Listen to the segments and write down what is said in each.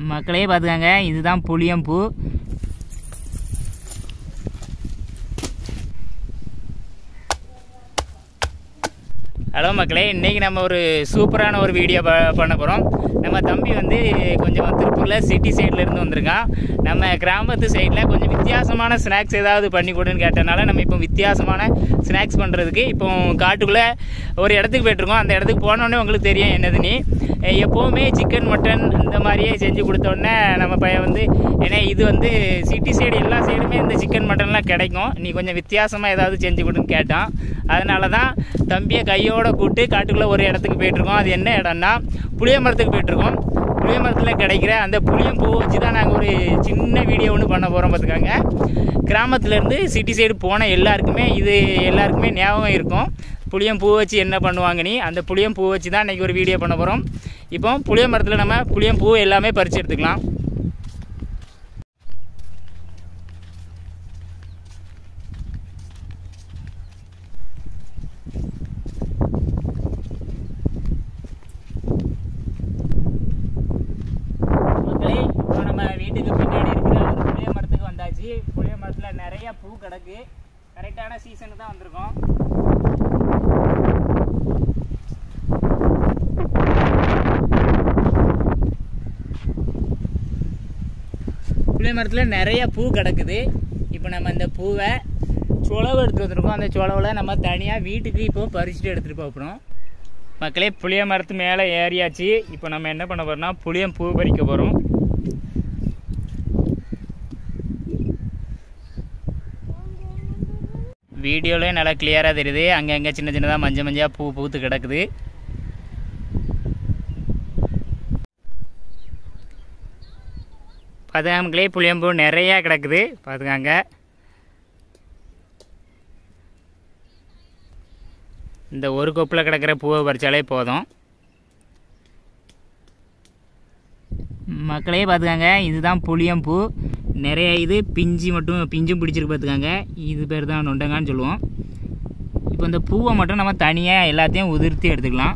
மக்களே பார்த்துக்காங்க இதுதான் புளியம்பூ ஹலோ மக்களே இன்றைக்கி நம்ம ஒரு சூப்பரான ஒரு வீடியோ ப பண்ண போகிறோம் நம்ம தம்பி வந்து கொஞ்சம் திருப்பூரில் சிட்டி சைட்லேருந்து வந்திருக்கான் நம்ம கிராமத்து சைடில் கொஞ்சம் வித்தியாசமான ஸ்நாக்ஸ் ஏதாவது பண்ணி கொடுன்னு கேட்டனால நம்ம இப்போ வித்தியாசமான ஸ்நாக்ஸ் பண்ணுறதுக்கு இப்போ காட்டுக்குள்ளே ஒரு இடத்துக்கு போயிட்டுருக்கோம் அந்த இடத்துக்கு போனோடனே உங்களுக்கு தெரியும் என்னதுன்னு எப்போவுமே சிக்கன் மட்டன் இந்த மாதிரியே செஞ்சு கொடுத்தோடனே நம்ம பையன் வந்து ஏன்னா இது வந்து சிட்டி சைடு எல்லா சைடுமே இந்த சிக்கன் மட்டன்லாம் கிடைக்கும் நீ கொஞ்சம் வித்தியாசமாக ஏதாவது செஞ்சு கொடுன்னு கேட்டான் அதனால தான் தம்பியை கையோட கூப்பிட்டு காட்டுக்குள்ளே ஒரு இடத்துக்கு போயிட்டுருக்கோம் அது என்ன இடம்னா புளிய மரத்துக்கு போயிட்டுருக்கோம் புளிய மரத்தில் கிடைக்கிற அந்த புளியம் பூ வச்சு தான் நாங்கள் ஒரு சின்ன வீடியோ ஒன்று பண்ண போகிறோம் பார்த்துக்காங்க கிராமத்துலேருந்து சிட்டி சைடு போன எல்லாருக்குமே இது எல்லாருக்குமே ஞாபகம் இருக்கும் புளியம் பூ வச்சு என்ன பண்ணுவாங்க நீ அந்த புளியம் பூ வச்சு தான் இன்றைக்கி ஒரு வீடியோ பண்ண போகிறோம் இப்போ புளிய மரத்தில் நம்ம புளியம் பூ எல்லாமே பறித்து எடுத்துக்கலாம் மக்களே இப்போ நம்ம வீட்டுக்கு பின்னாடி இருக்கிற ஒரு புளிய மரத்துக்கு வந்தாச்சு புளிய மரத்தில் நிறைய பூ கிடக்கு கரெக்டான சீசனுக்கு தான் வந்திருக்கோம் புளிய மரத்தில் நிறைய பூ கிடக்குது இப்போ நம்ம இந்த பூவை சொலவு எடுத்து வந்திருக்கோம் அந்த சொலவில் நம்ம தனியாக வீட்டுக்கு இப்போ பறிச்சுட்டு எடுத்துகிட்டு போகிறோம் மக்களே புளிய மரத்து மேலே ஏறியாச்சு இப்போ நம்ம என்ன பண்ண போகிறோம்னா புளியம் பூ பறிக்க போகிறோம் வீடியோலேயே நல்லா கிளியராக தெரியுது அங்கங்கே சின்ன சின்னதாக மஞ்சள் மஞ்சள் பூ பூத்து கிடக்குது பார்த்துக்காமங்களே புளியம்பூ நிறையா கிடக்குது பார்த்துக்காங்க இந்த ஒரு கொப்பில் கிடக்கிற பூவை பறித்தாலே போதும் மக்களே பார்த்துக்காங்க இதுதான் புளியம்பூ நிறைய இது பிஞ்சு மட்டும் பிஞ்சும் பிடிச்சிருக்கு பார்த்துக்காங்க இது பேர் தான் நொண்டங்கான்னு சொல்லுவோம் இப்போ இந்த பூவை மட்டும் நம்ம தனியாக எல்லாத்தையும் உதிர்த்தி எடுத்துக்கலாம்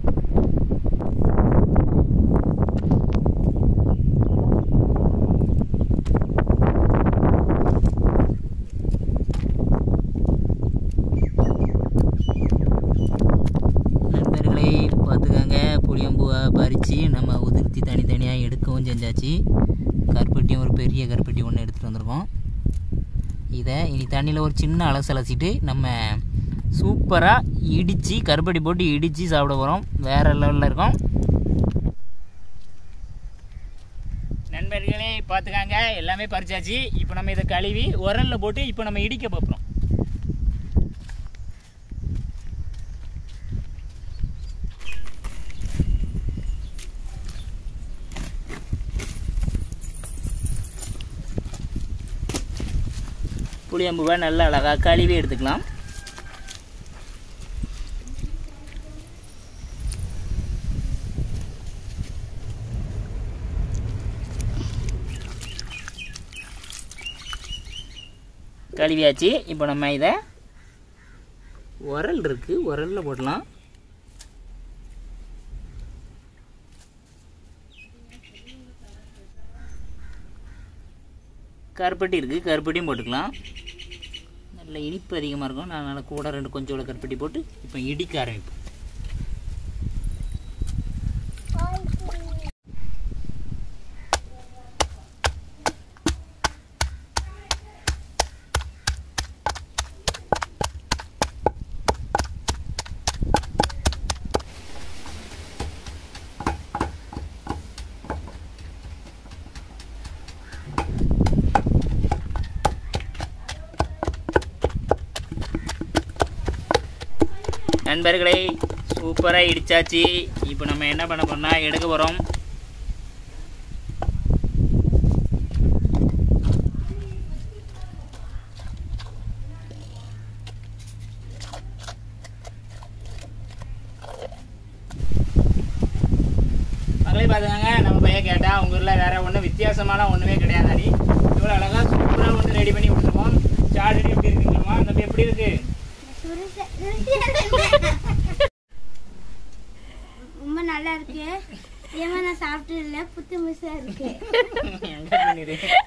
நண்பர்களே பார்த்துக்கோங்க புளியம்பூவை பறித்து நம்ம உதிர்த்தி தனித்தனியாக எடுக்கவும் செஞ்சாச்சு கருப்பட்டியும் ஒரு பெரிய கருப்பட்டி ஒன்று எடுத்துகிட்டு வந்திருக்கோம் இதை இனி தண்ணியில் ஒரு சின்ன அலசு அலசிட்டு நம்ம சூப்பராக இடித்து கருப்பட்டி போட்டு இடித்து சாப்பிட போகிறோம் வேறு லெவலில் இருக்கும் நண்பர்களே பார்த்துக்காங்க எல்லாமே பறிச்சாச்சு இப்போ நம்ம இதை கழுவி உரலில் போட்டு இப்போ நம்ம இடிக்க பார்ப்போம் புளியம்புவை நல்லா அழகாக கழுவி எடுத்துக்கலாம் கழுவியாச்சு இப்போ நம்ம இதை உரல் இருக்குது உரலில் போடலாம் கருப்பட்டி இருக்குது கருப்பட்டியும் போட்டுக்கலாம் நல்ல இனிப்பு அதிகமாக இருக்கும் நான் நல்லா கூட ரெண்டு கொஞ்சம் கருப்பட்டி போட்டு இப்போ இடிக்க ஆரம்பிப்போம் நண்பர்களே சூப்பராக இடிச்சாச்சு இப்போ நம்ம என்ன பண்ண போறோம்னா எடுக்க போகிறோம் மகளே பார்த்துக்காங்க நம்ம பையன் கேட்டா உங்க ஊரில் வேற ஒன்றும் வித்தியாசமான ஒன்றுமே கிடையாதாடி இவ்வளோ அழகாக சூப்பராக ஒன்று ரெடி பண்ணி கொடுத்துருக்கோம் சார்ஜ் எப்படி இருக்குங்கம்மா நம்ம எப்படி இருக்கு ரொம்ப நல்லா இருக்கு ஏமா நான் சாப்பிட்டு மட்டும் இல்ல புத்து மிஸ்ஸா இருக்கு எங்க பண்ணிரு